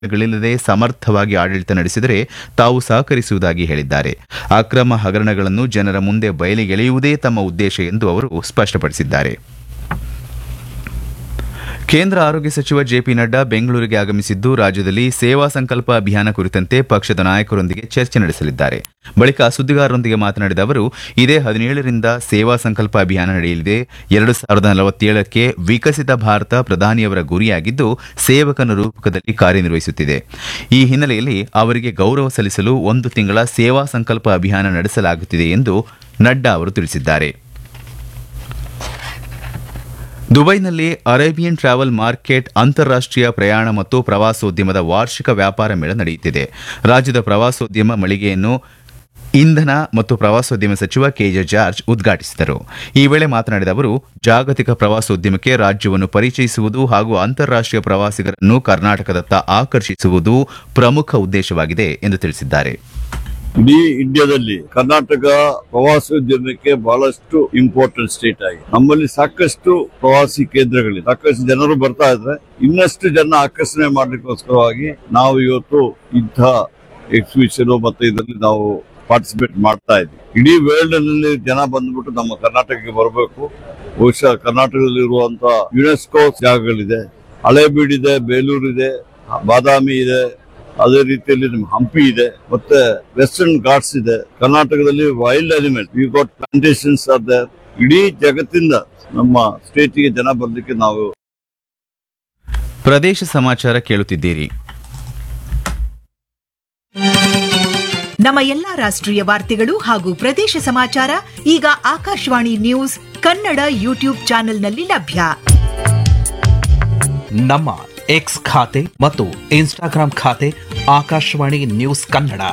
ಗಳಿಲ್ಲದೆ ಸಮರ್ಥವಾಗಿ ಆಡಳಿತ ನಡೆಸಿದರೆ ತಾವು ಸಹಕರಿಸುವುದಾಗಿ ಹೇಳಿದ್ದಾರೆ ಅಕ್ರಮ ಹಗರಣಗಳನ್ನು ಜನರ ಮುಂದೆ ಬಯಲಿಗೆಳೆಯುವುದೇ ತಮ್ಮ ಉದ್ದೇಶ ಎಂದು ಅವರು ಸ್ಪಷ್ಟಪಡಿಸಿದ್ದಾರೆ ಕೇಂದ್ರ ಆರೋಗ್ಯ ಸಚಿವ ಜೆಪಿ ನಡ್ಡಾ ಬೆಂಗಳೂರಿಗೆ ಆಗಮಿಸಿದ್ದು ರಾಜ್ಯದಲ್ಲಿ ಸೇವಾ ಸಂಕಲ್ಪ ಅಭಿಯಾನ ಕುರಿತಂತೆ ಪಕ್ಷದ ನಾಯಕರೊಂದಿಗೆ ಚರ್ಚೆ ನಡೆಸಲಿದ್ದಾರೆ ಬಳಿಕ ಸುದ್ದಿಗಾರರೊಂದಿಗೆ ಮಾತನಾಡಿದ ಅವರು ಇದೇ ಹದಿನೇಳರಿಂದ ಸೇವಾ ಸಂಕಲ್ಪ ಅಭಿಯಾನ ನಡೆಯಲಿದೆ ಎರಡು ಸಾವಿರದ ನಲವತ್ತೇಳಕ್ಕೆ ವಿಕಸಿತ ಭಾರತ ಪ್ರಧಾನಿಯವರ ಗುರಿಯಾಗಿದ್ದು ಸೇವಕನ ರೂಪಕದಲ್ಲಿ ಕಾರ್ಯನಿರ್ವಹಿಸುತ್ತಿದೆ ಈ ಹಿನ್ನೆಲೆಯಲ್ಲಿ ಅವರಿಗೆ ಗೌರವ ಸಲ್ಲಿಸಲು ಒಂದು ತಿಂಗಳ ಸೇವಾ ಸಂಕಲ್ಪ ಅಭಿಯಾನ ನಡೆಸಲಾಗುತ್ತಿದೆ ಎಂದು ನಡ್ಡಾ ಅವರು ತಿಳಿಸಿದ್ದಾರೆ ದುಬೈನಲ್ಲಿ ಅರೇಬಿಯನ್ ಟ್ರಾವೆಲ್ ಮಾರ್ಕೆಟ್ ಅಂತಾರಾಷ್ಟೀಯ ಪ್ರಯಾಣ ಮತ್ತು ಪ್ರವಾಸೋದ್ಯಮದ ವಾರ್ಷಿಕ ವ್ಯಾಪಾರ ಮೇಳ ನಡೆಯುತ್ತಿದೆ ರಾಜ್ಯದ ಪ್ರವಾಸೋದ್ಯಮ ಮಳಿಗೆಯನ್ನು ಇಂಧನ ಮತ್ತು ಪ್ರವಾಸೋದ್ಯಮ ಸಚಿವ ಕೆಜೆ ಜಾರ್ಜ್ ಉದ್ಘಾಟಿಸಿದರು ಈ ವೇಳೆ ಮಾತನಾಡಿದ ಅವರು ಜಾಗತಿಕ ಪ್ರವಾಸೋದ್ಯಮಕ್ಕೆ ರಾಜ್ಯವನ್ನು ಪರಿಚಯಿಸುವುದು ಹಾಗೂ ಅಂತಾರಾಷ್ಟೀಯ ಪ್ರವಾಸಿಗರನ್ನು ಕರ್ನಾಟಕದತ್ತ ಆಕರ್ಷಿಸುವುದು ಪ್ರಮುಖ ಉದ್ದೇಶವಾಗಿದೆ ಎಂದು ತಿಳಿಸಿದ್ದಾರೆ ಇಡೀ ಇಂಡಿಯಾದಲ್ಲಿ ಕರ್ನಾಟಕ ಪ್ರವಾಸೋದ್ಯಮಕ್ಕೆ ಬಹಳಷ್ಟು ಇಂಪಾರ್ಟೆಂಟ್ ಸ್ಟೇಟ್ ಆಗಿದೆ ನಮ್ಮಲ್ಲಿ ಸಾಕಷ್ಟು ಪ್ರವಾಸಿ ಕೇಂದ್ರಗಳಿವೆ ಸಾಕಷ್ಟು ಜನರು ಬರ್ತಾ ಇದ್ರೆ ಇನ್ನಷ್ಟು ಜನ ಆಕರ್ಷಣೆ ಮಾಡ್ಲಿಕ್ಕೋಸ್ಕರವಾಗಿ ನಾವು ಇವತ್ತು ಇಂಥ ಎಕ್ಸಿಬಿಷನ್ ಮತ್ತೆ ಇದರಲ್ಲಿ ನಾವು ಪಾರ್ಟಿಸಿಪೇಟ್ ಮಾಡ್ತಾ ಇದ್ವಿ ಇಡೀ ವರ್ಲ್ಡ್ ನಲ್ಲಿ ಜನ ಬಂದ್ಬಿಟ್ಟು ನಮ್ಮ ಕರ್ನಾಟಕಕ್ಕೆ ಬರಬೇಕು ಬಹುಶಃ ಕರ್ನಾಟಕದಲ್ಲಿರುವಂತ ಯುನೆಸ್ಕೋ ಜಾಗಗಳಿದೆ ಹಳೇಬೀಡಿದೆ ಬೇಲೂರಿದೆ ಬಾದಾಮಿ ಇದೆ ಅದೇ ರೀತಿಯಲ್ಲಿ ನಮ್ಮ ಹಂಪಿ ಇದೆ ಮತ್ತೆ ವೆಸ್ಟರ್ನ್ ಘಾಟ್ಸ್ ಇದೆ ಕರ್ನಾಟಕದಲ್ಲಿ wild animal we got plantations are there ಇಡೀ ಜಗತ್ತಿಂದ ನಮ್ಮ ಸ್ಟೇಟಿಗೆ ಜನ ಬರ್ಲಿಕ್ಕೆ ನಾವು ಪ್ರದೇಶ ಸಮಾಚಾರ ಕೇಳುತ್ತಿದ್ದೀರಿ ನಮ್ಮ ಎಲ್ಲಾ ರಾಷ್ಟ್ರೀಯ ವಾರ್ತೆಗಳು ಹಾಗೂ ಪ್ರದೇಶ ಸಮಾಚಾರ ಈಗ ಆಕಾಶವಾಣಿ ನ್ಯೂಸ್ ಕನ್ನಡ ಯೂಟ್ಯೂಬ್ ಚಾನೆಲ್ನಲ್ಲಿ ಲಭ್ಯ ನಮ್ಮ ಎಕ್ಸ್ ಖಾತೆ ಮತ್ತು ಇನ್ಸ್ಟಾಗ್ರಾಂ ಖಾತೆ ಆಕಾಶವಾಣಿ ನ್ಯೂಸ್ ಕನ್ನಡ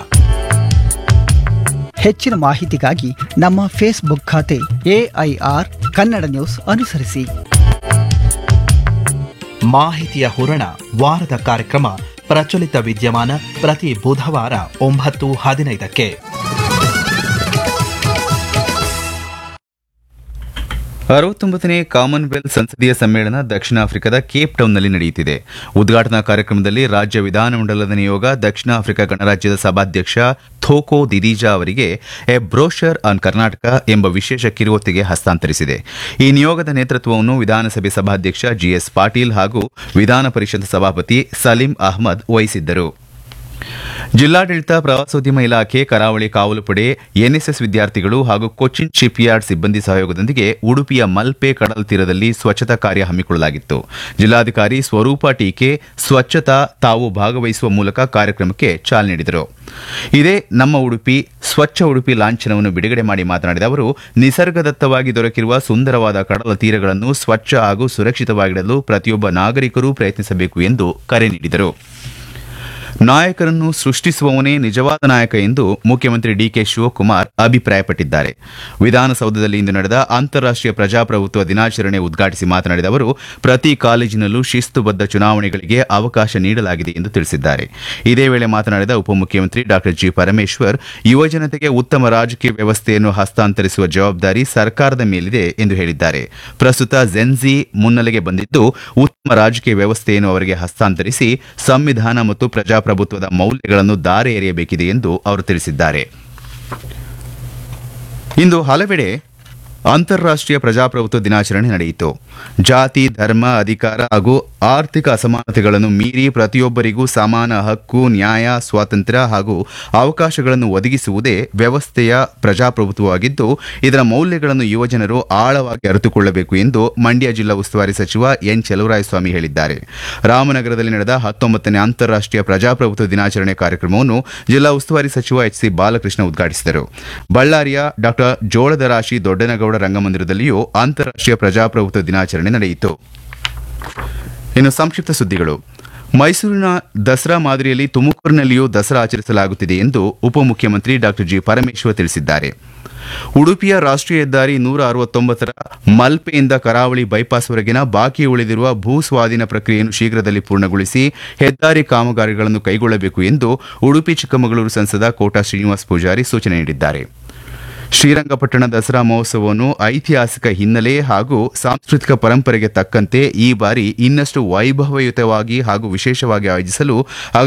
ಹೆಚ್ಚಿನ ಮಾಹಿತಿಗಾಗಿ ನಮ್ಮ ಫೇಸ್ಬುಕ್ ಖಾತೆ ಎಐಆರ್ ಕನ್ನಡ ನ್ಯೂಸ್ ಅನುಸರಿಸಿ ಮಾಹಿತಿಯ ಹೂರಣ ವಾರದ ಕಾರ್ಯಕ್ರಮ ಪ್ರಚಲಿತ ವಿದ್ಯಮಾನ ಪ್ರತಿ ಬುಧವಾರ ಒಂಬತ್ತು ಹದಿನೈದಕ್ಕೆ ಅರವತ್ತೊಂಬತ್ತನೇ ಕಾಮನ್ವೆಲ್ತ್ ಸಂಸದೀಯ ಸಮ್ಮೇಳನ ದಕ್ಷಿಣ ಆಫ್ರಿಕಾದ ಕೇಪ್ ಟೌನ್ನಲ್ಲಿ ನಡೆಯುತ್ತಿದೆ ಉದ್ಘಾಟನಾ ಕಾರ್ಯಕ್ರಮದಲ್ಲಿ ರಾಜ್ಯ ವಿಧಾನಮಂಡಲದ ನಿಯೋಗ ದಕ್ಷಿಣ ಆಫ್ರಿಕಾ ಗಣರಾಜ್ಯದ ಸಭಾಧ್ಯಕ್ಷ ಥೋಕೋ ದಿದೀಜಾ ಅವರಿಗೆ ಎ ಬ್ರೋಷರ್ ಆನ್ ಕರ್ನಾಟಕ ಎಂಬ ವಿಶೇಷ ಕಿರುವೊತ್ತಿಗೆ ಹಸ್ತಾಂತರಿಸಿದೆ ಈ ನಿಯೋಗದ ನೇತೃತ್ವವನ್ನು ವಿಧಾನಸಭೆ ಸಭಾಧ್ಯಕ್ಷ ಜಿಎಸ್ ಪಾಟೀಲ್ ಹಾಗೂ ವಿಧಾನ ಪರಿಷತ್ ಸಭಾಪತಿ ಸಲೀಂ ಅಹ್ಮದ್ ವಹಿಸಿದ್ದರು ಜಿಲ್ಲಾಡಳಿತ ಪ್ರವಾಸೋದ್ಯಮ ಇಲಾಖೆ ಕರಾವಳಿ ಕಾವಲು ಪಡೆ ಎನ್ಎಸ್ಎಸ್ ವಿದ್ಯಾರ್ಥಿಗಳು ಹಾಗೂ ಕೊಚ್ಚಿನ್ ಶಿಪ್ಯಾರ್ಡ್ ಸಿಬ್ಬಂದಿ ಸಹಯೋಗದೊಂದಿಗೆ ಉಡುಪಿಯ ಮಲ್ಪೆ ಕಡಲ ತೀರದಲ್ಲಿ ಸ್ವಚ್ಛತಾ ಕಾರ್ಯ ಹಮ್ಮಿಕೊಳ್ಳಲಾಗಿತ್ತು ಜಿಲ್ಲಾಧಿಕಾರಿ ಸ್ವರೂಪ ಟೀಕೆ ಸ್ವಚ್ಛತಾ ತಾವು ಭಾಗವಹಿಸುವ ಮೂಲಕ ಕಾರ್ಯಕ್ರಮಕ್ಕೆ ಚಾಲನೆ ನೀಡಿದರು ಇದೇ ನಮ್ಮ ಉಡುಪಿ ಸ್ವಚ್ಛ ಉಡುಪಿ ಲಾಂಛನವನ್ನು ಬಿಡುಗಡೆ ಮಾಡಿ ಮಾತನಾಡಿದ ಅವರು ನಿಸರ್ಗದತ್ತವಾಗಿ ದೊರಕಿರುವ ಸುಂದರವಾದ ಕಡಲ ತೀರಗಳನ್ನು ಸ್ವಚ್ಛ ಹಾಗೂ ಸುರಕ್ಷಿತವಾಗಿಡಲು ಪ್ರತಿಯೊಬ್ಬ ನಾಗರಿಕರೂ ಪ್ರಯತ್ನಿಸಬೇಕು ಎಂದು ಕರೆ ನೀಡಿದರು ನಾಯಕರನ್ನು ಸೃಷ್ಟಿಸುವವನೇ ನಿಜವಾದ ನಾಯಕ ಎಂದು ಮುಖ್ಯಮಂತ್ರಿ ಡಿಕೆ ಶಿವಕುಮಾರ್ ಅಭಿಪ್ರಾಯಪಟ್ಟಿದ್ದಾರೆ ವಿಧಾನಸೌಧದಲ್ಲಿ ಇಂದು ನಡೆದ ಅಂತಾರಾಷ್ಟೀಯ ಪ್ರಜಾಪ್ರಭುತ್ವ ದಿನಾಚರಣೆ ಉದ್ಘಾಟಿಸಿ ಮಾತನಾಡಿದ ಅವರು ಪ್ರತಿ ಕಾಲೇಜಿನಲ್ಲೂ ಶಿಸ್ತುಬದ್ಧ ಚುನಾವಣೆಗಳಿಗೆ ಅವಕಾಶ ನೀಡಲಾಗಿದೆ ಎಂದು ತಿಳಿಸಿದ್ದಾರೆ ಇದೇ ವೇಳೆ ಮಾತನಾಡಿದ ಉಪಮುಖ್ಯಮಂತ್ರಿ ಡಾ ಜಿ ಪರಮೇಶ್ವರ್ ಯುವಜನತೆಗೆ ಉತ್ತಮ ರಾಜಕೀಯ ವ್ಯವಸ್ಥೆಯನ್ನು ಹಸ್ತಾಂತರಿಸುವ ಜವಾಬ್ದಾರಿ ಸರ್ಕಾರದ ಮೇಲಿದೆ ಎಂದು ಹೇಳಿದ್ದಾರೆ ಪ್ರಸ್ತುತ ಜೆನ್ಜಿ ಮುನ್ನೆಲೆಗೆ ಬಂದಿದ್ದು ಉತ್ತಮ ರಾಜಕೀಯ ವ್ಯವಸ್ಥೆಯನ್ನು ಅವರಿಗೆ ಹಸ್ತಾಂತರಿಸಿ ಸಂವಿಧಾನ ಮತ್ತು ಪ್ರಜಾಪ್ರಭುತ್ವದ ಮೌಲ್ಯಗಳನ್ನು ದಾರೆ ಎರೆಯಬೇಕಿದೆ ಎಂದು ಅವರು ತಿಳಿಸಿದ್ದಾರೆ ಇಂದು ಹಲವೆಡೆ ಅಂತಾರಾಷ್ಟೀಯ ಪ್ರಜಾಪ್ರಭುತ್ವ ದಿನಾಚರಣೆ ನಡೆಯಿತು ಜಾತಿ ಧರ್ಮ ಅಧಿಕಾರ ಹಾಗೂ ಆರ್ಥಿಕ ಅಸಮಾನತೆಗಳನ್ನು ಮೀರಿ ಪ್ರತಿಯೊಬ್ಬರಿಗೂ ಸಮಾನ ಹಕ್ಕು ನ್ಯಾಯ ಸ್ವಾತಂತ್ರ್ಯ ಹಾಗೂ ಅವಕಾಶಗಳನ್ನು ಒದಗಿಸುವುದೇ ವ್ಯವಸ್ಥೆಯ ಪ್ರಜಾಪ್ರಭುತ್ವವಾಗಿದ್ದು ಇದರ ಮೌಲ್ಯಗಳನ್ನು ಯುವಜನರು ಆಳವಾಗಿ ಅರಿತುಕೊಳ್ಳಬೇಕು ಎಂದು ಮಂಡ್ಯ ಜಿಲ್ಲಾ ಉಸ್ತುವಾರಿ ಸಚಿವ ಎನ್ ಚಲುವರಾಯಸ್ವಾಮಿ ಹೇಳಿದ್ದಾರೆ ರಾಮನಗರದಲ್ಲಿ ನಡೆದ ಹತ್ತೊಂಬತ್ತನೇ ಅಂತಾರಾಷ್ಟೀಯ ಪ್ರಜಾಪ್ರಭುತ್ವ ದಿನಾಚರಣೆ ಕಾರ್ಯಕ್ರಮವನ್ನು ಜಿಲ್ಲಾ ಉಸ್ತುವಾರಿ ಸಚಿವ ಎಚ್ ಸಿ ಬಾಲಕೃಷ್ಣ ಉದ್ಘಾಟಿಸಿದರು ಬಳ್ಳಾರಿಯ ಡಾ ಜೋಳದ ರಾಶಿ ದೊಡ್ಡನಗೌಡ ರಂಗಮಂದಿರದಲ್ಲಿಯೂ ಅಂತಾರಾಷ್ಟೀಯ ಪ್ರಜಾಪ್ರಭುತ್ವ ದಿನಾಚರಣೆ ನಡೆಯಿತು ಇನ್ನು ಸಂಕ್ಷಿಪ್ತ ಸುದ್ದಿಗಳು ಮೈಸೂರಿನ ದಸರಾ ಮಾದರಿಯಲ್ಲಿ ತುಮಕೂರಿನಲ್ಲಿಯೂ ದಸರಾ ಆಚರಿಸಲಾಗುತ್ತಿದೆ ಎಂದು ಉಪಮುಖ್ಯಮಂತ್ರಿ ಡಾ ಜಿ ಪರಮೇಶ್ವರ್ ತಿಳಿಸಿದ್ದಾರೆ ಉಡುಪಿಯ ರಾಷ್ಟ್ರೀಯ ಹೆದ್ದಾರಿ ನೂರ ಅರವತ್ತೊಂಬತ್ತರ ಮಲ್ಪೆಯಿಂದ ಕರಾವಳಿ ಬೈಪಾಸ್ವರೆಗಿನ ಬಾಕಿ ಉಳಿದಿರುವ ಭೂ ಸ್ವಾಧೀನ ಪ್ರಕ್ರಿಯೆಯನ್ನು ಶೀಘ್ರದಲ್ಲಿ ಪೂರ್ಣಗೊಳಿಸಿ ಹೆದ್ದಾರಿ ಕಾಮಗಾರಿಗಳನ್ನು ಕೈಗೊಳ್ಳಬೇಕು ಎಂದು ಉಡುಪಿ ಚಿಕ್ಕಮಗಳೂರು ಸಂಸದ ಕೋಟಾ ಶ್ರೀನಿವಾಸ ಪೂಜಾರಿ ಸೂಚನೆ ನೀಡಿದ್ದಾರೆ ಶ್ರೀರಂಗಪಟ್ಟಣ ದಸರಾ ಮಹೋತ್ಸವವನ್ನು ಐತಿಹಾಸಿಕ ಹಿನ್ನೆಲೆ ಹಾಗೂ ಸಾಂಸ್ಕೃತಿಕ ಪರಂಪರೆಗೆ ತಕ್ಕಂತೆ ಈ ಬಾರಿ ಇನ್ನಷ್ಟು ವೈಭವಯುತವಾಗಿ ಹಾಗೂ ವಿಶೇಷವಾಗಿ ಆಯೋಜಿಸಲು